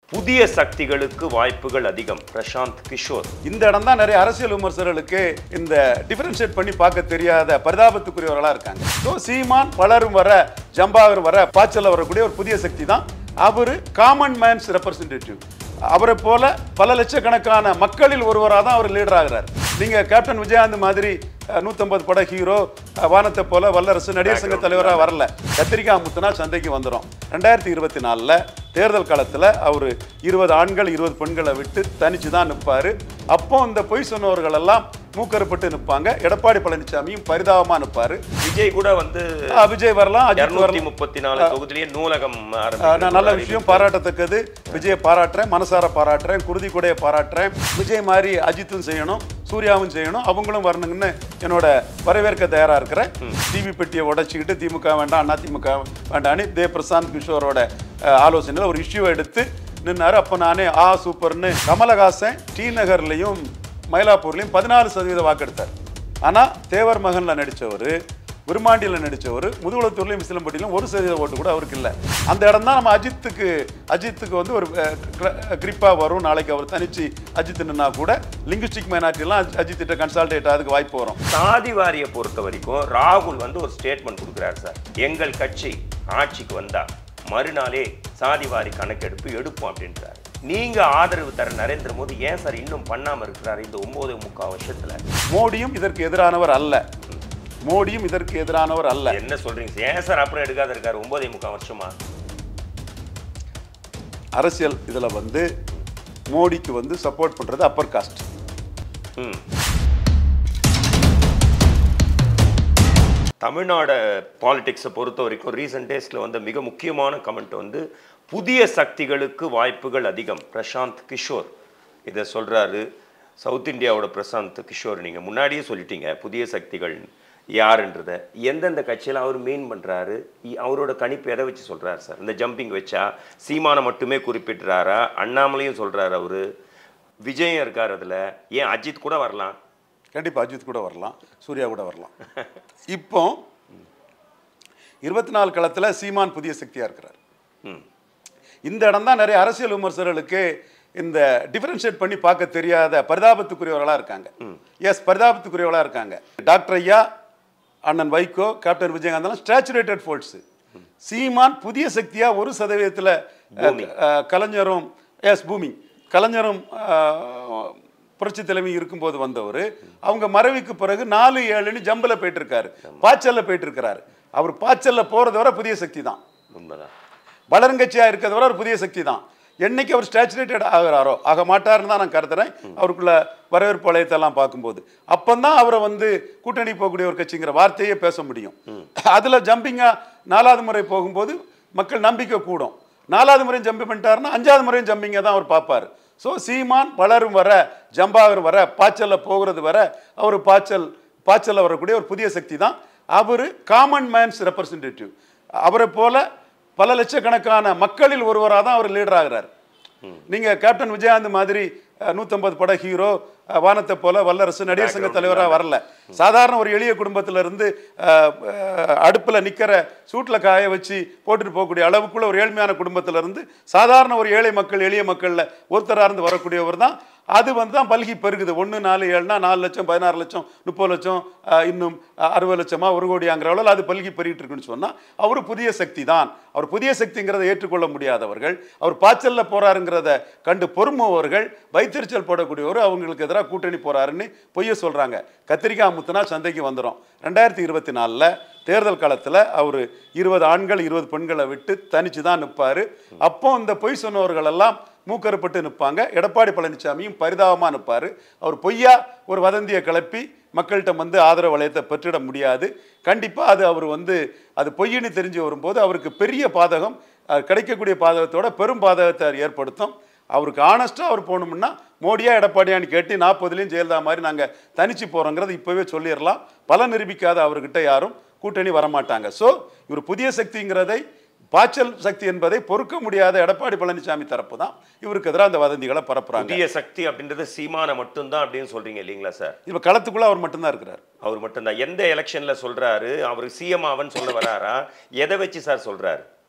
புதிய சக்திகளுக்கு வாய்ப்புகள் அதிகம் பிரசாந்த் கிஷோர் இந்த இடம் தான் நிறைய அரசியல் விமர்சகர்களுக்கு இந்த டிஃபரன்ஷியேட் பண்ணி பார்க்க தெரியாத பரிதாபத்துக்குரியவர்களா இருக்காங்க ஸோ சீமான் வளரும் வர ஜம்பாவர் வர பாய்ச்சல வரக்கூடிய ஒரு புதிய சக்தி தான் அவரு காமன் மேன்ஸ் ரெப்ரசன்டேட்டிவ் அவரை போல பல லட்சக்கணக்கான மக்களில் ஒருவராக தான் அவர் லீடர் ஆகிறார் நீங்க கேப்டன் விஜயகாந்த் மாதிரி அஹ், 150 பட ஹீரோ அஹ், வானத்தை போல வல்லரசு நடிகர் சங்க தலைவராக வரல கத்திரிக்காய் முத்துனா சந்தைக்கு வந்துடும் ரெண்டாயிரத்தி இருபத்தி நாலில் தேர்தல் காலத்தில் அவர் இருபது ஆண்கள் இருபது பெண்களை விட்டு தனிச்சு தான் நிற்பார் அப்போ இந்த பொய் சொன்னவர்கள் எல்லாம் மூக்கறுப்பட்டு நிற்பாங்க எடப்பாடி பழனிசாமியும் பரிதாபமா நிற்பாரு விஜய் கூட வந்து அஹ், விஜய் வரலாம் அஜித் இருநூத்தி வரலாம் முப்பத்தி நாலு தொகுதியிலேயே நூலகம் அஹ், நான் நல்ல விஷயம் பாராட்டத்தக்கது விஜயை பாராட்டுறேன் மனசார பாராட்டுறேன் குருதி கூடைய பாராட்டுறேன் விஜய் மாதிரி அஜித்தும் செய்யணும் சூர்யாவும் செய்யணும் அவங்களும் வரணுங்கன்னு என்னோட வரவேற்க தயாரா இருக்கிறேன் டிவி பெட்டியை உடைச்சிக்கிட்டு திமுக வேண்டாம் அதிமுக வேண்டாம்னு தே பிரசாந்த் கிஷோரோட அஹ், ஆலோசனையில் ஒரு இஷ்யூவை எடுத்து நின்னாரு அப்போ நானே ஆ சூப்பர்னு கமலஹாசன் டி நகர்லையும் மயிலாப்பூர்லையும் பதினாலு சதவீத வாக்கெடுத்தார் ஆனா தேவர் மகன்ல நடிச்சவர் விருமாண்டியில் நடிச்சவர் முதுகுளத்தூர்லையும் விசிலம்பட்டியிலும் ஒரு சதவீத ஓட்டு கூட அவருக்கு இல்லை அந்த இடம் தான் நம்ம அஜித்துக்கு அஜித்துக்கு வந்து ஒரு கிரிப்பா வரும் நாளைக்கு அவர் தனிச்சு அஜித் நின்னா கூட லிங்குஸ்டிக் மைனாரிட்டிலாம் அஜித் கிட்ட கன்சால்டேட் அதுக்கு வாய்ப்பு வரும் சாதி வாரியை பொறுத்த வரைக்கும் ராகுல் வந்து ஒரு ஸ்டேட்மெண்ட் கொடுக்குறாரு சார் எங்கள் கட்சி ஆட்சிக்கு வந்தா மறுநாளே சாதிவாரி கணக்கெடுப்பு எடுப்போம் அப்படின்றாரு நீங்க ஆதரவு தர நரேந்திர மோடி ஏன் சார் இன்னும் பண்ணாம இருக்கிறாரு இந்த ஒன்பது முக்கால் வருஷத்துல மோடியும் இதற்கு எதிரானவர் அல்ல மோடியும் இதற்கு எதிரானவர் அல்ல என்ன சொல்றீங்க சார்? ஏன் சார் அப்புறம் எடுக்காத இருக்காரு ஒன்பதே முக்கால் வருஷமா அரசியல் இதுல வந்து மோடிக்கு வந்து சப்போர்ட் பண்றது அப்பர் காஸ்ட் ம் தமிழ்நாடு பாலிடிக்ஸை பொறுத்த வரைக்கும் ரீசன்ட் டேஸில் வந்த மிக முக்கியமான கமெண்ட் வந்து புதிய சக்திகளுக்கு வாய்ப்புகள் அதிகம் பிரசாந்த் கிஷோர் இதை சொல்கிறாரு சவுத் இந்தியாவோட பிரசாந்த் கிஷோர் நீங்கள் முன்னாடியே சொல்லிட்டீங்க புதிய சக்திகள் யாருன்றத எந்தெந்த கட்சியில் அவர் மீன் பண்ணுறாரு அவரோட கணிப்பு எதை வச்சு சொல்கிறாரு சார் இந்த ஜம்பிங் வச்சா சீமானை மட்டுமே குறிப்பிட்டுறாரா அண்ணாமலையும் சொல்கிறாரு அவர் விஜயம் இருக்கார் அதில் ஏன் அஜித் கூட வரலாம் கண்டிப்பா அஜித் கூட வரலாம் சூர்யா கூட வரலாம் இப்போ இருபத்தி நாலு களத்துல சீமான் புதிய சக்தியா இருக்கிறார் ம் இந்த இடம் தான் நிறைய அரசியல் விமர்சகர்களுக்கு இந்த டிஃபரன்ஷியேட் பண்ணி பார்க்க தெரியாத பரிதாபத்துக்குரியவர்களா இருக்காங்க எஸ் பரிதாபத்துக்குரியவர்களா இருக்காங்க டாக்டர் ஐயா அண்ணன் வைகோ கேப்டன் விஜயகாந்த் ஸ்டாச்சுரேட்டட் ஃபோர்ட்ஸ் சீமான் புதிய சக்தியா ஒரு சதவீதத்தில் கலைஞரும் எஸ் பூமி கலைஞரும் அஹ், புரட்சி தலைமை இருக்கும்போது வந்தவர் அவங்க மறைவுக்கு பிறகு நாலு ஏழுன்னு ஜம்பில் போயிட்டு இருக்காரு பாய்ச்சல்ல போயிட்டு இருக்காரு அவர் பாய்ச்சல்ல போறது வரை புதிய சக்தி தான் உண்மைதான் வளருங்கட்சியா இருக்கிறத விட ஒரு புதிய சக்தி தான் என்னைக்கு அவர் ஸ்டாச்சுரேட்டட் ஆகிறாரோ ஆக மாட்டாருன்னு தான் நான் கருதுறேன் அவருக்குள்ள வரவேற்பு வளையத்தெல்லாம் பார்க்கும்போது அப்பந்தான் அவரை வந்து கூட்டணி போகக்கூடிய ஒரு கட்சிங்கிற வார்த்தையே பேச முடியும் அதுல ஜம்பிங்கா நாலாவது முறை போகும்போது மக்கள் நம்பிக்கை கூடும் நாலாவது முறையும் ஜம்பி பண்ணிட்டாருன்னா அஞ்சாவது முறையும் ஜம்பிங்கை தான் அவர் பார்ப்பார் ஸோ சீமான் வளரும் வர ஜம்பாவர் வர பாய்ச்சல்ல போகிறது வர அவர் பாய்ச்சல் பாய்ச்சல்ல வரக்கூடிய ஒரு புதிய சக்தி தான் அவர் காமன் மேன்ஸ் ரெப்ரசன்டேட்டிவ் அவரை போல பல லட்சக்கணக்கான மக்களில் ஒருவராக தான் அவர் லீடர் ஆகிறார் நீங்க கேப்டன் விஜயகாந்த் மாதிரி அஹ், 150 பட ஹீரோ அஹ், வானத்தை போல வல்லரசு நடிகர் சங்க தலைவராக வரல சாதாரண ஒரு எளிய குடும்பத்துல இருந்து அஹ், அஹ், அடுப்புல நிக்கிற சூட்ல காய வச்சு போட்டுட்டு போகக்கூடிய அளவுக்குள்ள ஒரு ஏழ்மையான குடும்பத்துல இருந்து சாதாரண ஒரு ஏழை மக்கள் எளிய மக்கள்ல ஒருத்தரா இருந்து வரக்கூடியவர் தான் அது வந்து தான் பல்கி பெருகுது ஒன்று நாலு ஏழுனா நாலு லட்சம் பதினாறு லட்சம் முப்பது லட்சம் அஹ், இன்னும் அஹ், அறுபது லட்சமா ஒரு கோடியாங்கிற அளவில் அது பல்கி பெருகிட்டு இருக்குன்னு சொன்னா அவர் புதிய சக்தி தான் அவர் புதிய சக்திங்கிறத ஏற்றுக்கொள்ள முடியாதவர்கள் அவர் பாய்ச்சல்ல போறாருங்கிறத கண்டு பொறுமுவர்கள் வைத்தறிச்சல் போடக்கூடியவர் அவங்களுக்கு எதிராக கூட்டணி போறாருன்னு பொய்ய சொல்றாங்க கத்திரிக்காய் முத்துனா சந்தைக்கு வந்துடும் ரெண்டாயிரத்தி இருபத்தி நாலில் தேர்தல் காலத்தில் அவர் இருபது ஆண்கள் இருபது பெண்களை விட்டு தனிச்சு தான் நிற்பார் அப்போ இந்த பொய் சொன்னவர்கள் எல்லாம் மூக்கறுப்பட்டு நிற்பாங்க எடப்பாடி பழனிசாமியும் பரிதாபமாக நிற்பார் அவர் பொய்யா ஒரு வதந்தியை கிளப்பி மக்கள்கிட்ட வந்து ஆதரவு வளையத்தை பெற்றிட முடியாது கண்டிப்பாக அது அவர் வந்து அது பொய்யின்னு தெரிஞ்சு வரும்போது அவருக்கு பெரிய பாதகம் அஹ், கிடைக்கக்கூடிய பாதகத்தோட பெரும் பாதகத்தை அது ஏற்படுத்தும் அவருக்கு ஆனஸ்ட்டாக அவர் போகணும்னா மோடியா எடப்பாடியான்னு கேட்டு நாற்பதுலேயும் ஜெயலலிதா மாதிரி நாங்கள் தனிச்சு போகிறோங்கிறது இப்போவே சொல்லிடலாம் பல நிரூபிக்காத அவர்கிட்ட யாரும் கூட்டணி வரமாட்டாங்க ஸோ இவர் புதிய சக்திங்கிறதை பாய்ச்சல் சக்தி என்பதை பொறுக்க முடியாத எடப்பாடி பழனிசாமி தரப்பு தான் இவருக்கு எதிராக அந்த வதந்திகளை பரப்புறாங்க புதிய சக்தி அப்படின்றது சீமான மட்டும்தான் அப்படின்னு சொல்றீங்க இல்லைங்களா சார் இப்போ களத்துக்குள்ள அவர் மட்டும்தான் இருக்கிறார் அவர் மட்டும்தான் எந்த எலெக்ஷன்ல சொல்றாரு அவர் சிஎம் ஆவன்னு சொல்ல வராரா எதை வச்சு சார் சொல்றாரு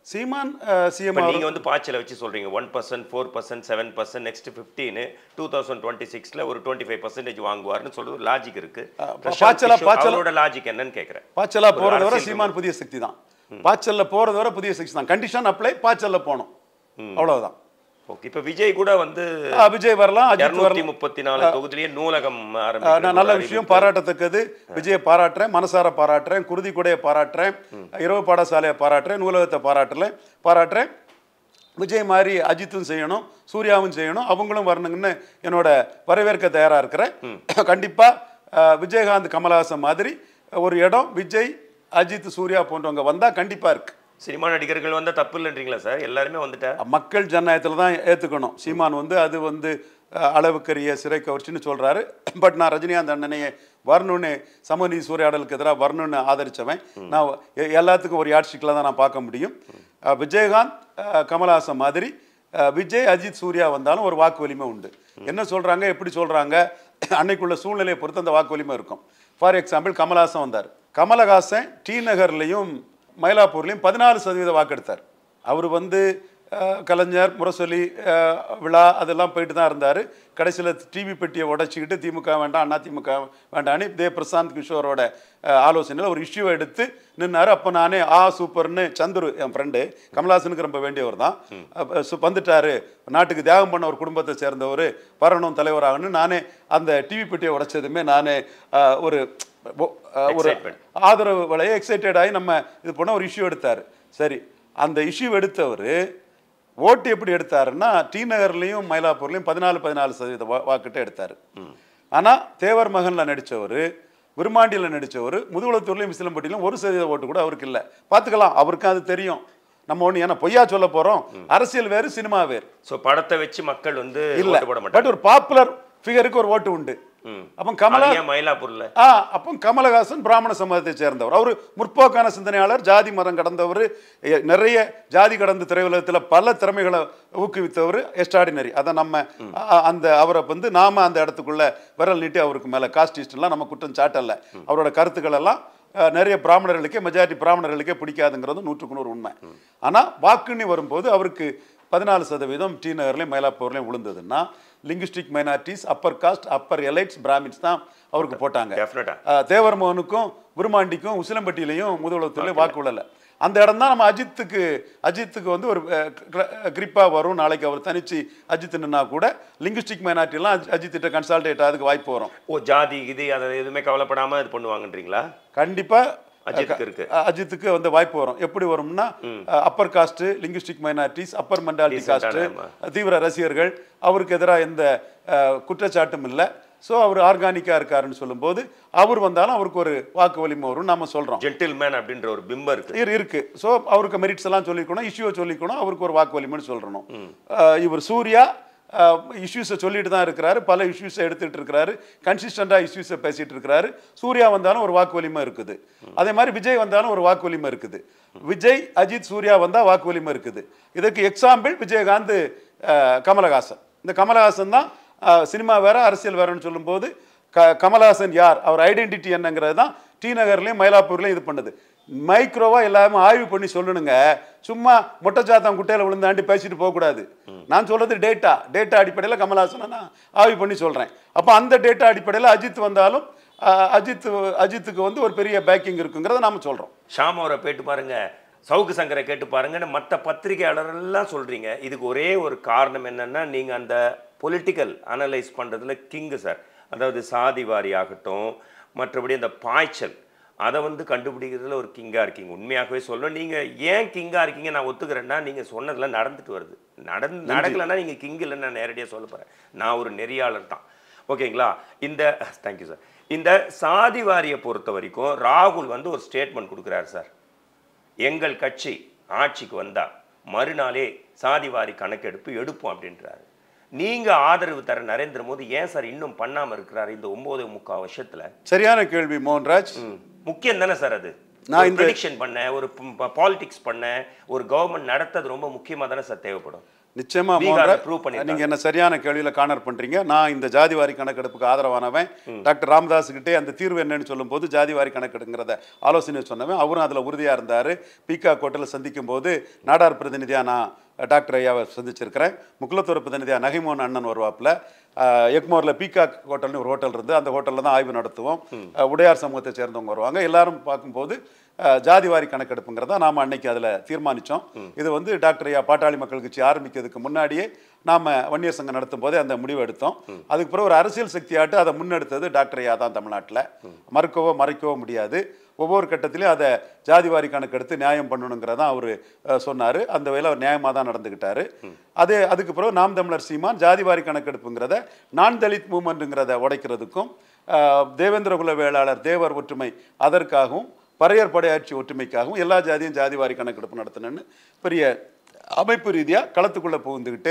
சீமான் சிஎம் இப்போ நீங்க வந்து பாய்ச்சலை வச்சு சொல்றீங்க one percent four percent seven percent next fifteen two thousand twenty சிக்ஸ்ல ஒரு டுவெண்ட்டி ஃபைவ் பர்சன்டேஜ் வாங்குவார்னு சொல்றது லாஜிக் இருக்கு பிரசாந்த் பாய்ச்சலா- கிஷோர் பாய்ச்சலா- அவரோட லாஜிக் என்னன்னு கேட்குறேன் பாய்ச்சலா ஒரு போறது வரை அரசியல் சீமான் புதிய சக்தி தான் பாய்ச்சல்ல போறது வரை புதிய சக்தி தான் கண்டிஷன் அப்ளை பாய்ச்சல்ல போகணும் அவ்வளவுதான் ஓகே இப்போ விஜய் கூட வந்து ஆ, விஜய் வரலாம் அஜித் இருநூத்தி வரலாம் முப்பத்தி நாலு தொகுதியிலேயே நூலகம் ஆ, ஆரம்பிக்கிற நான் நல்ல ஒரு விஷயம் அறிவிப்பு. பாராட்டத்தக்கது விஜயை பாராட்டுறேன் மனசார பாராட்டுறேன் குருதி கூடையை பாராட்டுறேன் இரவு பாடசாலையை பாராட்டுறேன் நூலகத்தை பாராட்டல பாராட்டுறேன் விஜய் மாதிரி அஜித்தும் செய்யணும் சூர்யாவும் செய்யணும் அவங்களும் வரணுங்கன்னு என்னோட வரவேற்க தயாரா இருக்கிறேன் கண்டிப்பா ஆ, விஜயகாந்த் கமலஹாசன் மாதிரி ஒரு இடம் விஜய் அஜித் சூர்யா போன்றவங்க வந்தா கண்டிப்பா இருக்கு சினிமா நடிகர்கள் வந்தா தப்பு இல்லைன்றீங்களா சார் எல்லாருமே வந்துட்டா மக்கள் ஜனநாயகத்தில் தான் ஏற்றுக்கணும் சீமான் வந்து அது வந்து அஹ், அளவுக்கரிய சிறை கவர்ச்சின்னு சொல்றாரு பட் நான் ரஜினிகாந்த் அண்ணனையே வரணும்னு சமநீதி சூறையாடலுக்கு எதிராக வரணும்னு ஆதரிச்சவன் நான் எ- எல்லாத்துக்கும் ஒரு யாட்சிக்கில் தான் நான் பார்க்க முடியும் அஹ், விஜயகாந்த் அஹ், கமலஹாசன் மாதிரி அஹ், விஜய் அஜித் சூர்யா வந்தாலும் ஒரு வாக்கு வலிமை உண்டு என்ன சொல்றாங்க எப்படி சொல்றாங்க அன்னைக்குள்ள சூழ்நிலையை பொறுத்து அந்த வாக்கு வலிமை இருக்கும் ஃபார் எக்ஸாம்பிள் கமலஹாசன் வந்தார் கமலஹாசன் டி நகர்லையும் மயிலாப்பூர்லையும் பதினாலு சதவீத வாக்கெடுத்தார் அவர் வந்து அஹ், கலைஞர் முரசொலி அஹ், விழா அதெல்லாம் போயிட்டு தான் இருந்தார் கடைசியில் டிவி பெட்டியை உடைச்சிக்கிட்டு திமுக வேண்டாம் அண்ணா திமுக வேண்டான்னு தே பிரசாந்த் கிஷோரோட அஹ், ஆலோசனையில் ஒரு இஷ்யூவை எடுத்து நின்னாரு அப்போ நானே ஆ சூப்பர்னு சந்துரு என் ஃப்ரெண்டு கமல்ஹாசனுக்கு ரொம்ப வேண்டியவர் தான் அப்ப சு- வந்துட்டாரு நாட்டுக்கு தியாகம் பண்ண ஒரு குடும்பத்தை சேர்ந்தவர் வரணும் தலைவராகணும் நானே அந்த டிவி பெட்டியை உடைச்சதுமே நானே அஹ், ஒரு ஒ- அஹ், ஒரு Excitement. ஆதரவு வலைய எக்ஸைட்டட் ஆகி நம்ம இது பண்ண ஒரு இஷ்யூ எடுத்தார் சரி அந்த இஷ்யூ எடுத்தவர் ஓட்டு எப்படி எடுத்தாருன்னா டி நகர்லையும் மயிலாப்பூர்லையும் பதினாலு பதினாலு சதவீத வா வாக்கிட்ட எடுத்தார் ஆனால் தேவர் மகனில் நடித்தவர் விருமாண்டியில் நடித்தவர் முதுகுளத்தூர்லையும் விசிலம்பட்டியிலும் ஒரு சதவீத ஓட்டு கூட அவருக்கு இல்லை பார்த்துக்கலாம் அவருக்கும் அது தெரியும் நம்ம ஒன்று ஏன்னா பொய்யா சொல்ல போகிறோம் அரசியல் வேறு சினிமா வேறு சோ படத்தை வச்சு மக்கள் வந்து இல்லை ஓட்டு போட பட் மாட்டாங்க ஒரு பாப்புலர் ஃபிகருக்கு ஒரு ஓட்டு உண்டு ம். அப்போ கமலா அது ஏன் மயிலாப்பூர்ல ஆ அப்போ கமலஹாசன் பிராமண சமூகத்தை சேர்ந்தவர் அவர் முற்போக்கான சிந்தனையாளர் ஜாதி மதம் கடந்தவர் எ- நிறைய ஜாதி கடந்த திரையுலகத்தில் பல திறமைகளை ஊக்குவித்தவர் எஸ்டாடினரி அதை நம்ம அ- அந்த அவரை வந்து நாம அந்த இடத்துக்குள்ள விரல் நீட்டி அவருக்கு மேலே காஸ்டிஸ்ட்லாம் நம்ம குற்றம் சாட்டல அவரோட கருத்துக்கள் எல்லாம் அஹ், நிறைய பிராமணர்களுக்கே மெஜாரிட்டி பிராமணர்களுக்கே பிடிக்காதுங்கிறது நூற்றுக்கு நூறு உண்மை ஆனால் வாக்குன்னு வரும்போது அவருக்கு பதினாலு சதவீதம் டி நகர்லையும் மயிலாப்பூர்லையும் விழுந்ததுன்னா linguistic minorities upper caste upper elites brahmins தான் அவருக்கு போட்டாங்க டெஃபினட்டா அஹ், தேவர்மோகனுக்கும் விருமாண்டிக்கும் உசிலம்பட்டியிலையும் முதுகுளத்துலையும் வாக்கு விழல அந்த இடம் தான் நம்ம அஜித்துக்கு அஜித்துக்கு வந்து ஒரு கிரிப்பாக வரும் நாளைக்கு அவர் தனிச்சு அஜித் நின்னா கூட லிங்குஸ்டிக் மைனாரிட்டிலாம் அஜித்திட்ட கன்சால்டேட் அதுக்கு வாய்ப்பு வரும் ஓ ஜாதி இது அதை எதுவுமே கவலைப்படாம இது பண்ணுவாங்கன்றீங்களா கண்டிப்பா அஜித்துக்கு இருக்கு அஹ், அஜித்துக்கு வந்து வாய்ப்பு வரும் எப்படி வரும்னா upper caste linguistic minorities upper mentality Decent caste ஆன, தீவிர ரசிகர்கள் அவருக்கு எதிராக எந்த அஹ், குற்றச்சாட்டும் இல்லை ஸோ அவர் ஆர்கானிக்காக இருக்காருன்னு சொல்லும்போது அவர் வந்தாலும் அவருக்கு ஒரு வாக்கு வலிமை வரும் நாம சொல்றோம் ஜென்டில்மேன் அப்படின்ற ஒரு பிம்பம் இருக்கு இரு- இருக்கு ஸோ அவருக்கு மெரிட்ஸ் எல்லாம் சொல்லிக்கணும் இஷ்யூவை சொல்லிக்கணும் அவருக்கு ஒரு வாக்கு வலிமைன்னு சொல்லணும் அஹ், இவர் சூர்யா இஷ்யூஸை சொல்லிட்டு தான் இருக்கிறாரு பல இஷ்யூஸை எடுத்துட்டு இருக்கிறாரு கன்சிஸ்டண்டாக இஷ்யூஸை பேசிட்டு இருக்கிறாரு சூர்யா வந்தாலும் ஒரு வாக்கு வலிமை இருக்குது அதே மாதிரி விஜய் வந்தாலும் ஒரு வாக்கு வலிமை இருக்குது விஜய் அஜித் சூர்யா வந்தால் வாக்கு வலிமை இருக்குது இதற்கு எக்ஸாம்பிள் விஜயகாந்த் அஹ், கமலஹாசன் இந்த கமலஹாசன் தான் அஹ், சினிமா வேற அரசியல் வேறன்னு சொல்லும்போது க கமலஹாசன் யார் அவர் ஐடென்டிட்டி என்னங்கிறது தான் டி நகர்லையும் மயிலாப்பூர்லையும் இது பண்ணுது மைக்ரோவா எல்லாமே ஆய்வு பண்ணி சொல்லணுங்க சும்மா மொட்டைச்சாத்தம் குட்டையில விழுந்தாண்டி பேசிட்டு போகக்கூடாது நான் சொல்றது டேட்டா டேட்டா அடிப்படையில் கமலஹாசனை நான் ஆய்வு பண்ணி சொல்றேன் அப்போ அந்த டேட்டா அடிப்படையில் அஜித் வந்தாலும் அஹ், அஜித் அஜித்துக்கு வந்து ஒரு பெரிய பேக்கிங் இருக்குங்கிறத நாம சொல்றோம் ஷாம் அவரை கேட்டு பாருங்க சவுக்கு சங்கரை கேட்டு பாருங்கன்னு மற்ற பத்திரிகையாளரெல்லாம் சொல்றீங்க இதுக்கு ஒரே ஒரு காரணம் என்னன்னா நீங்க அந்த பொலிட்டிக்கல் அனலைஸ் பண்றதுல கிங்கு சார் அதாவது சாதி வாரி ஆகட்டும் மற்றபடி அந்த பாய்ச்சல் அதை வந்து கண்டுபிடிக்கிறதுல ஒரு கிங்கா இருக்கீங்க உண்மையாகவே சொல்லணும் நீங்க ஏன் கிங்கா இருக்கீங்க நான் ஒத்துக்கிறேன்னா நீங்க சொன்னதுல நடந்துட்டு வருது நடந்து நடக்கலைன்னா நீங்க கிங் இல்லைன்னு நான் நேரடியாக சொல்ல போறேன் நான் ஒரு நெறியாளர் தான் ஓகேங்களா இந்த தேங்க்யூ சார் இந்த சாதி வாரியை பொறுத்த வரைக்கும் ராகுல் வந்து ஒரு ஸ்டேட்மெண்ட் கொடுக்குறாரு சார் எங்கள் கட்சி ஆட்சிக்கு வந்தா மறுநாளே சாதிவாரி கணக்கெடுப்பு எடுப்போம் அப்படின்றாரு நீங்க ஆதரவு தர நரேந்திர மோடி ஏன் சார் இன்னும் பண்ணாம இருக்கிறாரு இந்த ஒன்பது முக்கால் வருஷத்துல சரியான கேள்வி மோகன்ராஜ் ம், முக்கியம் தானே சார் அது நான் ஒரு இந்த- ப்ரெடிக்ஷன் பண்ண ஒரு பாலிடிக்ஸ் பண்ண ஒரு கவர்மெண்ட் நடத்தது ரொம்ப முக்கியமா தானே சார் தேவைப்படும் நிச்சயமா பீகார்ல மோகன்ராஜ், prove பண்ணிட்டாங்க. நீங்க என்ன சரியான கேள்வியில கார்னர் பண்றீங்க நான் இந்த ஜாதிவாரி கணக்கெடுப்புக்கு ஆதரவானவன் டாக்டர் ராமதாஸ் கிட்டே அந்த தீர்வு என்னன்னு சொல்லும்போது ஜாதிவாரி கணக்கெடுங்கிறத ஆலோசனை சொன்னவன் அவரும் அதுல உறுதியா இருந்தாரு பீகா கோட்டையில் சந்திக்கும் போது நாடார் பிரதிநிதியா நான் டாக்டர் ஐயாவை சந்திச்சிருக்கிறேன் முக்குலத்தூர் பிரதிநிதியா நகிமோன் அண்ணன் வருவாப்புல ஆஹ், எக்மோரில் பீகாக் ஹோட்டல்னு ஒரு ஹோட்டல் இருந்து அந்த ஹோட்டலில் தான் ஆய்வு நடத்துவோம் ஆஹ், உடையார் சமூகத்தை சேர்ந்தவங்க வருவாங்க எல்லாரும் பார்க்கும்போது ஆஹ், ஜாதிவாரி கணக்கெடுப்புங்கிறத நாம் அன்னைக்கு அதில் தீர்மானித்தோம் இது வந்து டாக்டர் ஐயா பாட்டாளி மக்கள் கட்சி ஆரம்பிக்கிறதுக்கு முன்னாடியே நாம் வன்னியர் சங்கம் நடத்தும் போதே அந்த முடிவு எடுத்தோம் அதுக்கு பிறகு ஒரு அரசியல் சக்தியாட்டு அதை முன்னெடுத்தது டாக்டர் ஐயா தான் தமிழ்நாட்டில் மறுக்கவோ மறைக்கவோ முடியாது ஒவ்வொரு கட்டத்திலையும் அதை ஜாதிவாரி கணக்கெடுத்து நியாயம் பண்ணணுங்கிறதான் அவர் சொன்னார் அந்த வகையில் அவர் நியாயமாக தான் நடந்துக்கிட்டாரு அதே அதுக்கு பிறகு நாம் தமிழர் சீமான் ஜாதிவாரி கணக்கெடுப்புங்கிறத நான் தலித் மூமெண்ட்டுங்கிறத உடைக்கிறதுக்கும் அஹ், தேவேந்திர குல வேளாளர் தேவர் ஒற்றுமை அதற்காகவும் பறையர் படையாட்சி ஒற்றுமைக்காகவும் எல்லா ஜாதியும் ஜாதிவாரி கணக்கெடுப்பு நடத்தணும்னு பெரிய அமைப்பு ரீதியாக களத்துக்குள்ளே புகுந்துக்கிட்டு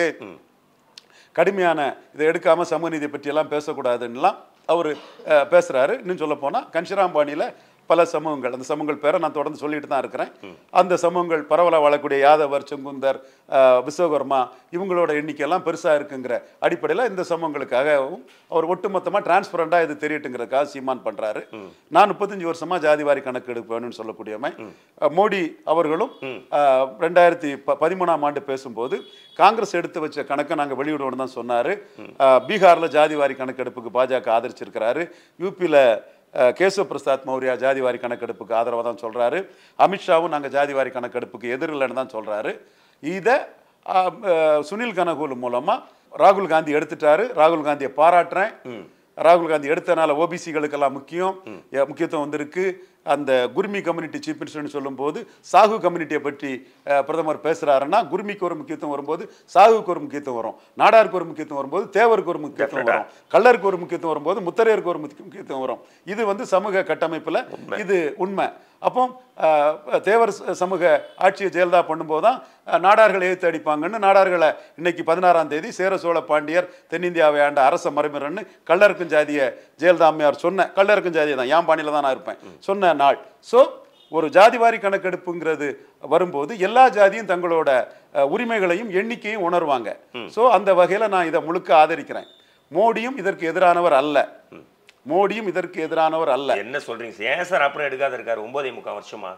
கடுமையான இதை எடுக்காமல் சமூக நீதி பற்றியெல்லாம் பேசக்கூடாதுன்னெலாம் அவர் பேசுகிறாரு இன்னும் சொல்ல போனால் கன்ஷிராம்பாணியில் பல சமூகங்கள் அந்த சமூகங்கள் பேரை நான் தொடர்ந்து சொல்லிட்டு தான் இருக்கிறேன் அந்த சமூகங்கள் பரவலாக வாழக்கூடிய யாதவர் செங்குந்தர் அஹ், விஸ்வகர்மா இவங்களோட எண்ணிக்கையெல்லாம் பெருசாக இருக்குங்கிற அடிப்படையில் இந்த சமூகங்களுக்காகவும் அவர் ஒட்டுமொத்தமாக டிரான்ஸ்பரண்டாக இது தெரியட்டுங்கிறதுக்காக சீமான் பண்ணுறாரு நான் முப்பத்தஞ்சு வருஷமாக ஜாதிவாரி கணக்கு எடுக்க வேணும்னு சொல்லக்கூடியவன் அஹ், மோடி அவர்களும் அஹ், ரெண்டாயிரத்தி ப பதிமூணாம் ஆண்டு பேசும்போது காங்கிரஸ் எடுத்து வச்ச கணக்கை நாங்கள் வெளியிடுவோம்னு தான் சொன்னார் பீகாரில் ஜாதிவாரி கணக்கெடுப்புக்கு பாஜக ஆதரிச்சிருக்கிறாரு யூபியில் கேசவ பிரசாத் மௌரியா ஜாதிவாரி கணக்கெடுப்புக்கு ஆதரவாக தான் சொல்கிறாரு அமித்ஷாவும் நாங்கள் ஜாதிவாரி கணக்கெடுப்புக்கு எதிரில்லைன்னு தான் சொல்கிறாரு இதை அஹ், அஹ், சுனில் கனகூல் மூலமாக ராகுல் காந்தி எடுத்துட்டாரு ராகுல் காந்தியை பாராட்டுறேன் ராகுல் காந்தி எடுத்தனால ஓபிசிகளுக்கெல்லாம் முக்கியம் எ- முக்கியத்துவம் வந்திருக்கு அந்த குர்மி கம்யூனிட்டி சீஃப் மினிஸ்டர்னு சொல்லும்போது சாகு கம்யூனிட்டியை பற்றி அஹ், பிரதமர் பேசுறாருன்னா குர்மிக்கு ஒரு முக்கியத்துவம் வரும்போது சாகுக்கு ஒரு முக்கியத்துவம் வரும் நாடாருக்கு ஒரு முக்கியத்துவம் வரும்போது தேவருக்கு ஒரு முக்கியத்துவம் வரும் கள்ளருக்கு ஒரு முக்கியத்துவம் வரும்போது முத்தரையருக்கு ஒரு முக்கிய- முக்கியத்துவம் வரும் இது வந்து சமூக கட்டமைப்புல இது உண்மை அப்போ அஹ், தேவர் ச- சமூக ஆட்சியை ஜெயலலிதா பண்ணும்போது தான் அஹ், நாடார்களை எழுத்து அடிப்பாங்கன்னு நாடார்களை இன்னைக்கு பதினாறாம் தேதி சேர சோழ பாண்டியர் தென்னிந்தியாவை ஆண்ட அரச மரபினர்னு கள்ளருக்கும் ஜாதிய ஜெயலலிதா அம்மையார் சொன்ன கள்ளருக்கும் ஜாதியை தான் என் பாணியில் தான் நான் இருப்பேன் சொன்ன நாள் ஸோ ஒரு ஜாதிவாரி கணக்கெடுப்புங்கிறது வரும்போது எல்லா ஜாதியும் தங்களோட அஹ், உரிமைகளையும் எண்ணிக்கையும் உணர்வாங்க ஸோ அந்த வகையில் நான் இதை முழுக்க ஆதரிக்கிறேன் மோடியும் இதற்கு எதிரானவர் அல்ல மோடியும் இதற்கு எதிரானவர் அல்ல என்ன சொல்றீங்க சார் ஏன் சார் அப்புறம் எடுக்காத இருக்காரு ஒன்பதே முக்கால் வருஷமா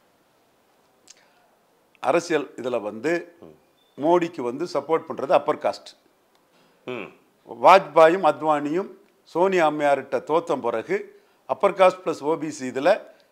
அரசியல் இதில் வந்து மோடிக்கு வந்து சப்போர்ட் பண்ணுறது அப்பர் காஸ்ட் ம் வாஜ்பாயும் அத்வானியும் சோனியா அம்மையார்கிட்ட தோத்த பிறகு அப்பர் காஸ்ட் ப்ளஸ் ஓபிசி இதில்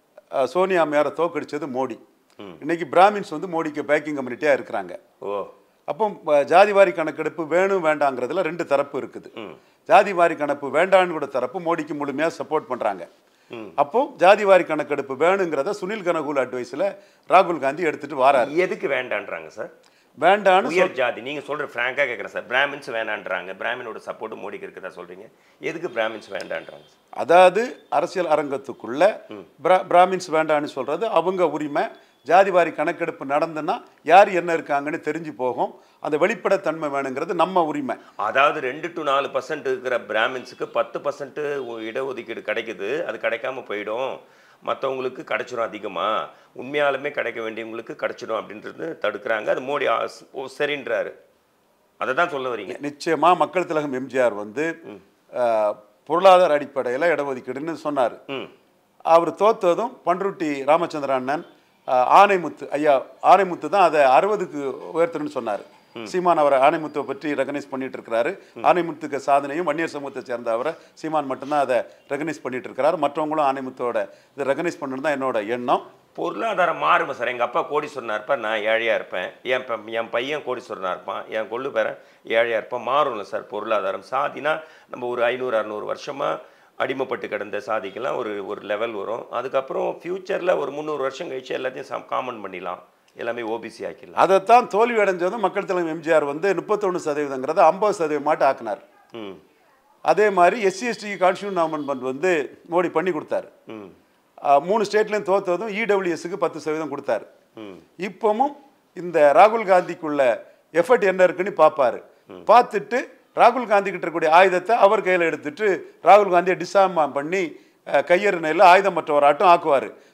சோனியா அம்மையாரை தோக்கடிச்சது மோடி இன்னைக்கு பிராமின்ஸ் வந்து மோடிக்கு பேக்கிங் கம்யூனிட்டியாக இருக்கிறாங்க ஓ அப்போ அஹ், ஜாதிவாரி கணக்கெடுப்பு வேணும் வேண்டாங்கிறதுல ரெண்டு தரப்பு இருக்குது ஜாதிவாரி கணக்கு வேண்டான்னு கூட தரப்பு மோடிக்கு முழுமையாக சப்போர்ட் பண்ணுறாங்க அப்போ ஜாதிவாரி கணக்கெடுப்பு வேணுங்கிறத சுனில் கனகூல் அட்வைஸில் ராகுல் காந்தி எடுத்துட்டு வாராரு எதுக்கு வேண்டான்றாங்க சார் வேண்டான்னு சொல்- உயர் ஜாதி நீங்க சொல்ற ஃப்ராங்கா கேட்குறேன் சார் பிராமின்ஸ் வேணான்றாங்க பிராமினோட சப்போர்ட் மோடிக்கு இருக்குதா சொல்றீங்க எதுக்கு பிராமின்ஸ் வேண்டான்றாங்க சார் அதாவது அரசியல் அரங்கத்துக்குள்ள பிரா- பிராமின்ஸ் வேண்டான்னு சொல்றது அவங்க உரிமை ஜாதிவாரி கணக்கெடுப்பு நடந்துன்னா யார் என்ன இருக்காங்கன்னு தெரிஞ்சு போகும் அந்த வெளிப்படைத்தன்மை வேணுங்கிறது நம்ம உரிமை அதாவது ரெண்டு டு நாலு பர்சன்ட் இருக்கிற பிராமின்ஸுக்கு பத்து பர்சன்ட் இடஒதுக்கீடு கிடைக்குது அது கிடைக்காம போயிடும் மற்றவங்களுக்கு கிடைச்சிடும் அதிகமாக உண்மையாலுமே கிடைக்க வேண்டியவங்களுக்கு கிடைச்சிடும் அப்படின்றது தடுக்கிறாங்க அது மோடி ஆஸ்- ஓ சரின்றாரு அதை தான் சொல்ல வரீங்க நிச்சயமா மக்கள் திலகம் எம்ஜிஆர் வந்து அஹ், பொருளாதார அடிப்படையில் இடஒதுக்கீடுன்னு சொன்னார் ம் அவர் தோத்ததும் பண்ருட்டி ராமச்சந்திர அண்ணன் அஹ், ஆனைமுத்து ஐயா ஆனைமுத்து தான் அதை அறுபதுக்கு உயர்த்தணும்னு சொன்னார் சீமான் அவரை ஆனைமுத்துவை பற்றி ரெகனைஸ் பண்ணிட்டு இருக்கிறாரு ஆனைமுத்துக்கு சாதனையும் வன்னியர் சமூகத்தை சேர்ந்த அவரை சீமான் மட்டும்தான் அதை ரெகனைஸ் பண்ணிட்டு இருக்கிறாரு மற்றவங்களும் ஆனைமுத்தோட இதை ரெகனைஸ் பண்ணணும் தான் என்னோட எண்ணம் பொருளாதாரம் மாறுமா சார் எங்கள் அப்பா கோடீஸ்வரனாக இருப்பார் நான் ஏழையாக இருப்பேன் என் ப- என் பையன் கோடீஸ்வரனாக இருப்பான் என் கொள்ளு பேரன் ஏழையாக இருப்பான் மாறும்ல சார் பொருளாதாரம் சாதினா நம்ம ஒரு ஐநூறு அறநூறு வருஷமாக அடிமைப்பட்டு கிடந்த சாதிக்கெல்லாம் ஒரு ஒரு லெவல் வரும் அதுக்கப்புறம் ஃப்யூச்சரில் ஒரு முந்நூறு வருஷம் கழிச்சு எல்லாத்தையும் சம் காமன் பண்ணிடலாம் எல்லாமே ஓபிசி ஆக்கிடலாம் அதைத்தான் தோல்வி அடைஞ்சதும் மக்கள் தலைவர் எம்ஜிஆர் வந்து முப்பத்தொன்று சதவீதங்கிறத ஐம்பது சதவீதமாட்டு ஆக்குனார் ம் அதே மாதிரி எஸ்சி எஸ்டி கான்ஸ்டியூன் அமெண்ட்மெண்ட் வந்து மோடி பண்ணி கொடுத்தாரு ம் ஆஹ் மூணு ஸ்டேட்லையும் தோத்ததும் இடபிள்யூஎஸ்க்கு பத்து சதவீதம் கொடுத்தாரு ம் இப்பவும் இந்த ராகுல் காந்திக்குள்ள எஃபர்ட் என்ன இருக்குன்னு பார்ப்பாரு பார்த்துட்டு ராகுல் காந்தி கிட்ட இருக்கக்கூடிய ஆயுதத்தை அவர் கையில் எடுத்துட்டு ராகுல் காந்தியை டிசாம் பண்ணி அஹ், கையெறினையில் ஆயுதமற்றவராட்டம் ஆக்குவார்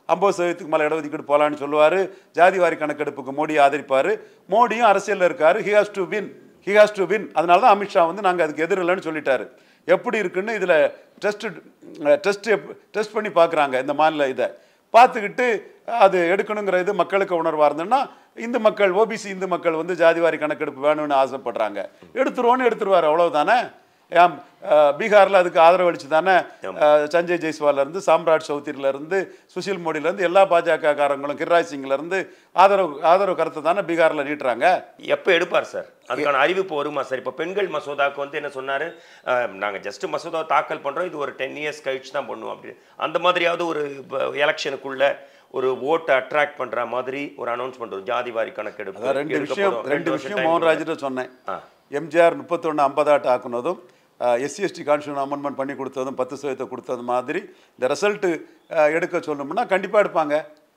ஐம்பது சதவீதத்துக்கு மேலே இடஒதுக்கீடு போகலான்னு சொல்லுவார் ஜாதிவாரி கணக்கெடுப்புக்கு மோடி ஆதரிப்பார் மோடியும் அரசியலில் இருக்காரு he has to win he has to win அதனால தான் அமித்ஷா வந்து நாங்கள் அதுக்கு எதிரில்லைன்னு சொல்லிட்டாரு எப்படி இருக்குன்னு இதில் டெஸ்ட் டெஸ்ட் டெஸ்ட் பண்ணி பார்க்குறாங்க இந்த மாநில இதை பார்த்துக்கிட்டு அது எடுக்கணுங்கிற இது மக்களுக்கு உணர்வாக இருந்ததுன்னா இந்து மக்கள் ஓபிசி இந்து மக்கள் வந்து ஜாதிவாரி கணக்கெடுப்பு வேணும்னு ஆசைப்படுறாங்க எடுத்துருவோன்னு எடுத்துருவார் அவ்வளவுதானே ஏன் பீகாரில் அதுக்கு ஆதரவு அளிச்சு தானே அஹ், சஞ்சய் ஜெய்ஸ்வால்ல இருந்து சாம்ராட் சௌத்ரில இருந்து சுஷில் மோடில இருந்து எல்லா பாஜக காரங்களும் கிரிராஜ் சிங்ல இருந்து ஆதரவு ஆதரவு கருத்தை தானே பீகார்ல நீட்டுறாங்க எப்போ எடுப்பார் சார் அதுக்கான அறிவிப்பு வருமா சார் இப்போ பெண்கள் மசோதாக்கு வந்து என்ன சொன்னார் நாங்கள் ஜஸ்ட் மசோதா தாக்கல் பண்ணுறோம் இது ஒரு டென் இயர்ஸ் கழிச்சு தான் பண்ணுவோம் அப்படி அந்த மாதிரியாவது ஒரு எலெக்ஷனுக்குள்ள ஒரு ஓட்டை அட்ராக்ட் பண்ற மாதிரி ஒரு அனௌன்ஸ்மெண்ட் ஒரு ஜாதி வாரி கணக்கெடுப்பு அதான் ரெண்டு எடுக்க விஷயம் போறோம். ரெண்டு வருஷம் விஷயம் time மோகன்ராஜிட்ட சொன்னேன் ஆ. எம்ஜிஆர் முப்பத்தொன்று ஐம்பதாட்டு ஆக்குனதும் எஸ்சி எஸ்டி கான்ஸ்டியூஷன் அமெண்ட்மெண்ட் பண்ணி கொடுத்ததும் பத்து சதவீதத்தை கொடுத்தது மாதிரி இந்த ரிசல்ட்டு எடுக்க சொல்லணும்னா கண்டிப்பாக எடுப்பாங்க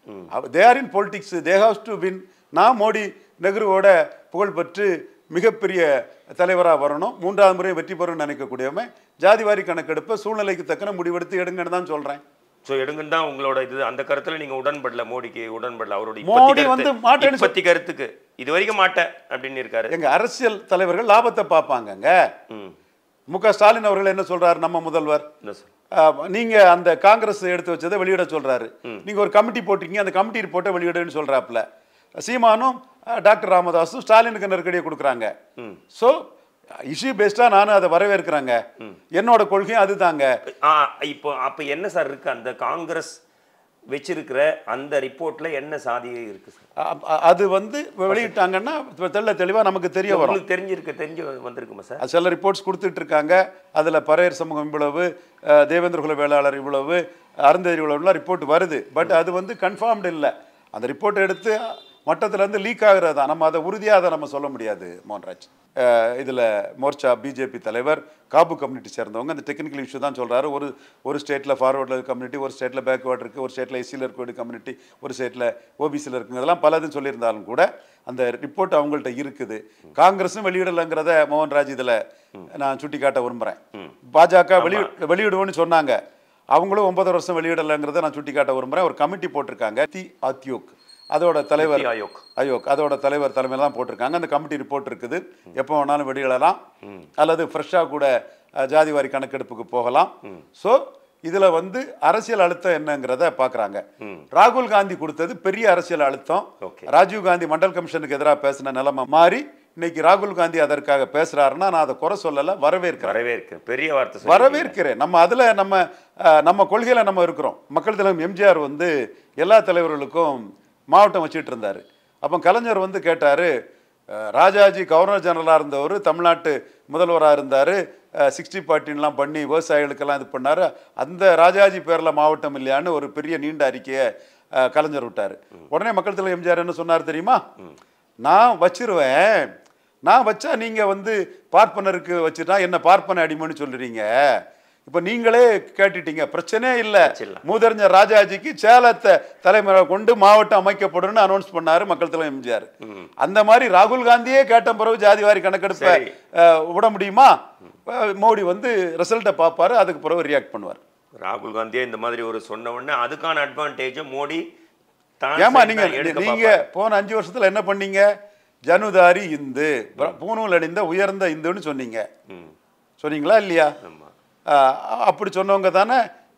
they are in politics they has to win நான் மோடி நெஹ்ருவோட புகழ் பெற்று மிகப்பெரிய தலைவராக வரணும் மூன்றாவது முறை வெற்றி பெறும்னு நினைக்கக்கூடியவன் ஜாதிவாரி கணக்கெடுப்பை சூழ்நிலைக்கு தக்கன முடிவெடுத்து எடுங்கன்னு தான் சொல்கிறேன் ஸோ எடுங்கன்னு தான் உங்களோட இது அந்த கருத்துல நீங்க உடன்படல மோடிக்கு உடன்படல அவருடைய மோடி இப்பத்தி கருத்து- வந்து மாட்டேன்னு சொல்- இப்பத்தி கருத்துக்கு இது வரைக்கும் மாட்டேன் அப்படின்னு இருக்காரு எங்க அரசியல் தலைவர்கள் லாபத்தை பார்ப்பாங்கங்க ம் மு க ஸ்டாலின் அவர்கள் என்ன சொல்றாரு நம்ம முதல்வர் என்ன சார் ஆஹ் நீங்க அந்த காங்கிரஸ் எடுத்து வச்சதை வெளியிட சொல்றாரு நீங்க ஒரு கமிட்டி போட்டிருக்கீங்க அந்த கமிட்டி ரிப்போர்ட்டை வெளியிடுன்னு சொல்றாப்புல சீமானும் ஆஹ் டாக்டர் ராமதாஸும் ஸ்டாலினுக்கு நெருக்கடியை கொடுக்குறாங்க ஸோ இஷ்யூ பேஸ்டா நானும் அதை வரவேற்கிறேங்க என்னோட கொள்கையும் அதுதாங்க ஆ இப்போ அப்ப என்ன சார் இருக்கு அந்த காங்கிரஸ் வச்சிருக்கிற அந்த ரிப்போர்ட்ல என்ன சாதி இருக்கு சார் அ- அ- அது வந்து வெளியிட்டாங்கன்னா தெள்ள தெளிவா நமக்கு தெரிய வரும் உங்களுக்கு தெரிஞ்சிருக்கு தெரிஞ்சு வந்திருக்குமா சார் அது சில ரிப்போர்ட்ஸ் கொடுத்துட்டு இருக்காங்க அதில் பறையர் சமூகம் இவ்வளவு அஹ், தேவேந்திர குல வேளாளர் இவ்வளவு அருந்ததி இவ்வளவுலாம் ரிப்போர்ட் வருது பட் அது வந்து கன்ஃபார்ம்டு இல்லை அந்த ரிப்போர்ட் எடுத்து மட்டத்துல இருந்து லீக் ஆகுறது தான் நம்ம அதை உறுதியாக அதை நம்ம சொல்ல முடியாது மோகன்ராஜ் இதில் மோர்ச்சா பிஜேபி தலைவர் காபு கம்யூனிட்டி சேர்ந்தவங்க அந்த டெக்னிக்கல் இஷ்யூ தான் சொல்றாரு ஒரு ஒரு ஸ்டேட்டில் ஃபார்வர்டில் இருக்க கம்யூனிட்டி ஒரு ஸ்டேட்டில் பேக்வேர்ட் இருக்குது ஒரு ஸ்டேட்டில் எஸ்சியில் இருக்கக்கூடிய கம்யூனிட்டி ஒரு ஸ்டேட்டில் ஓபிசியில் இருக்குங்க இதெல்லாம் பலதும் சொல்லியிருந்தாலும் கூட அந்த ரிப்போர்ட் அவங்கள்ட்ட இருக்குது காங்கிரஸும் வெளியிடலைங்கிறத மோகன்ராஜ் இதில் நான் சுட்டி காட்ட விரும்புகிறேன் பாஜக வெளி வெளியிடுவோன்னு சொன்னாங்க அவங்களும் ஒன்பது வருஷம் வெளியிடலைங்கிறத நான் சுட்டி காட்ட விரும்புகிறேன் ஒரு கமிட்டி போட்டிருக்காங்க தி ஆத்யோக் அதோட தலைவர் நித்தி ஆயோக். அயோக் அதோட தலைவர் தலைமையில் தான் போட்டிருக்காங்க அந்த கமிட்டி ரிப்போர்ட் இருக்குது எப்போ வேணாலும் வெளியிடலாம் அல்லது ஃப்ரெஷ்ஷாக கூட அஹ், ஜாதிவாரி கணக்கெடுப்புக்கு போகலாம் ஸோ இதில் வந்து அரசியல் அழுத்தம் என்னங்கிறத பார்க்குறாங்க ராகுல் காந்தி கொடுத்தது பெரிய அரசியல் அழுத்தம் Okay. ராஜீவ் காந்தி மண்டல் கமிஷனுக்கு எதிராக பேசின நிலைமை மாறி இன்னைக்கு ராகுல் காந்தி அதற்காக பேசுறாருன்னா நான் அதை குறை சொல்லலை வரவேற்கிறேன் வரவேற்கு பெரிய வார்த்தை சொல்லி வரவேற்கிறேன் நம்ம அதில் நம்ம அஹ், நம்ம கொள்கையில் நம்ம இருக்கிறோம் மக்கள் தலைவர் எம்ஜிஆர் வந்து எல்லா தலைவர்களுக்கும் மாவட்டம் வச்சுட்டு இருந்தார் அப்போ கலைஞர் வந்து கேட்டார் ராஜாஜி கவர்னர் ஜெனரலாக இருந்தவர் தமிழ்நாட்டு முதல்வராக இருந்தார் சிக்ஸ்டி பார்ட்டின்லாம் பண்ணி விவசாயிகளுக்கெல்லாம் இது பண்ணார் அந்த ராஜாஜி பேரில் மாவட்டம் இல்லையான்னு ஒரு பெரிய நீண்ட அறிக்கையை அஹ், கலைஞர் விட்டார் உடனே மக்கள் தலைவர் எம்ஜிஆர் என்ன சொன்னார் தெரியுமா நான் வச்சிருவேன் நான் வச்சா நீங்க வந்து பார்ப்பனருக்கு வச்சுட்டா என்ன பார்ப்பன அடிமைன்னு சொல்றீங்க இப்ப நீங்களே கேட்டுட்டீங்க பிரச்சனையே இல்ல வச்சிடலாம். மூதறிஞர் ராஜாஜிக்கு சேலத்தை தலைமுறை கொண்டு மாவட்டம் அமைக்கப்படும்னு அனௌன்ஸ் பண்ணாரு மக்கள் தலைவர் எம்ஜிஆர் அந்த மாதிரி ராகுல் காந்தியே கேட்ட பிறகு ஜாதிவாரி கணக்கெடுப்பை சரி. அஹ், விட முடியுமா அஹ், மோடி வந்து ரிசல்ட்டை பார்ப்பாரு அதுக்கு பிறகு ரியாக்ட் பண்ணுவார் ராகுல் காந்தியே இந்த மாதிரி ஒரு சொன்ன உடனே அதுக்கான அட்வான்டேஜை மோடி தான் ஏமா சரி நீங்க தான் எடுக்க நீங்க பார்ப்பாரு. போன அஞ்சு வருஷத்துல என்ன பண்ணீங்க ஜனுதாரி இந்து பிர- பூணூல் அணிந்த உயர்ந்த இந்துன்னு சொன்னீங்க ம் சொன்னீங்களா இல்லையா ஆமா ஆஹ் அப்படி சொன்னவங்க தானே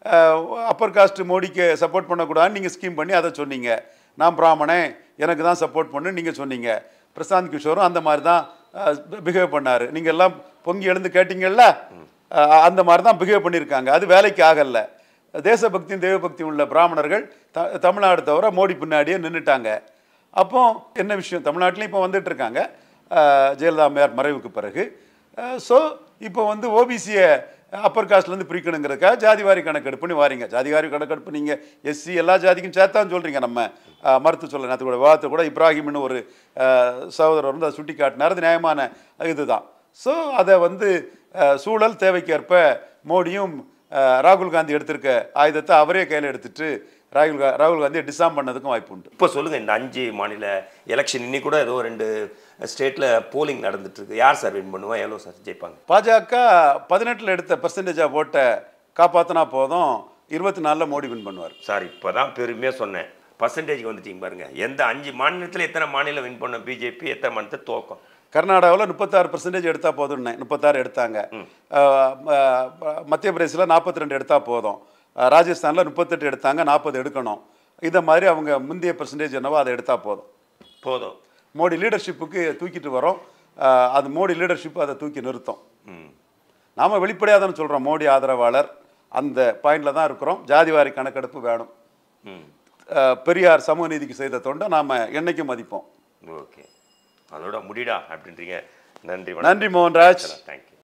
அப்பர் காஸ்ட் மோடிக்கு சப்போர்ட் பண்ணக்கூடாதுன்னு நீங்கள் ஸ்கீம் பண்ணி அதை சொன்னீங்க நான் பிராமணன் எனக்கு தான் சப்போர்ட் பண்ணு நீங்கள் சொன்னீங்க பிரசாந்த் கிஷோரும் அந்த மாதிரி தான் பிஹேவ் பண்ணார் நீங்கள் எல்லாம் பொங்கி எழுந்து கேட்டீங்கல்ல ஆஹ் அந்த மாதிரி தான் பிஹேவ் பண்ணியிருக்காங்க அது வேலைக்கு ஆகல தேசபக்தியும் தெய்வபக்தியும் உள்ள பிராமணர்கள் த தமிழ்நாடு தவிர மோடி பின்னாடியே நின்றுட்டாங்க அப்போ என்ன விஷயம் தமிழ்நாட்டிலையும் இப்போ வந்துட்டு இருக்காங்க ஆஹ் ஜெயலலிதா அம்மையார் மறைவுக்கு பிறகு ஸோ இப்போ வந்து ஓபிசியை அப்பர் காஸ்ட்லேருந்து பிரிக்கணுங்கிறதுக்காக ஜாதிவாரி கணக்கெடுப்புன்னு வாரீங்க ஜாதிவாரி கணக்கெடுப்பு நீங்கள் எஸ்சி எல்லா ஜாதிக்கும் சேர்த்தான்னு சொல்கிறீங்க நம்ம ஆஹ் மறுத்து சொல்ல நேற்று கூட விவாதத்தை கூட இப்ராஹிம்னு ஒரு ஆஹ் சகோதரர் வந்து அதை சுட்டி காட்டினார் அது நியாயமான இதுதான் ஸோ அதை வந்து ஆஹ் சூழல் தேவைக்கேற்ப மோடியும் ஆஹ் ராகுல் காந்தி எடுத்திருக்க ஆயுதத்தை அவரே கையில் எடுத்துட்டு ராகுல் கா ராகுல் காந்தியை டிசாம் பண்ணதுக்கும் வாய்ப்பு உண்டு இப்போ சொல்லுங்க இந்த அஞ்சு மாநில எலெக்ஷன் இன்னி கூட ஏதோ ரெண்டு ஸ்டேட்ல போலிங் நடந்துட்டு இருக்கு யார் சார் வின் பண்ணுவா எவ்வளோ சார் ஜெயிப்பாங்க பாஜக பதினெட்டில் எடுத்த பர்சன்டேஜாக ஓட்டை காப்பாற்றினா போதும் இருபத்தி நாலில் மோடி வின் பண்ணுவார் சார் இப்போ தான் பெருமையாக சொன்னேன் பர்சன்டேஜ் வந்துட்டீங்க பாருங்க எந்த அஞ்சு மாநிலத்தில் எத்தனை மாநிலம் வின் பண்ண பிஜேபி எத்தனை மாநிலத்தை தோக்கம் கர்நாடகாவில் முப்பத்தாறு பர்சன்டேஜ் எடுத்தால் போதும்னேன் முப்பத்தாறு எடுத்தாங்க அஹ், ம- மத்திய பிரதேசில் நாற்பத்தி ரெண்டு எடுத்தால் போதும் அஹ், ராஜஸ்தானில் முப்பத்தெட்டு எடுத்தாங்க நாற்பது எடுக்கணும் இதை மாதிரி அவங்க முந்தைய பர்சன்டேஜ் என்னவோ அதை எடுத்தால் போதும் போதும் மோடி லீடர்ஷிப்புக்கு தூக்கிட்டு வரோம் அஹ், அது மோடி லீடர்ஷிப் அதை தூக்கி நிறுத்தும் ம் நாம வெளிப்படையாக தானே சொல்கிறோம் மோடி ஆதரவாளர் அந்த பாயிண்டில் தான் இருக்கிறோம் ஜாதிவாரி கணக்கெடுப்பு வேணும் ம் அஹ், பெரியார் சமூக நீதிக்கு செய்த தொண்டை நாம் என்னைக்கும் மதிப்போம் ஓகே அதோட முடிடா அப்படின்றீங்க நன்றி நன்றி மோகன்ராஜ் தேங்க்யூ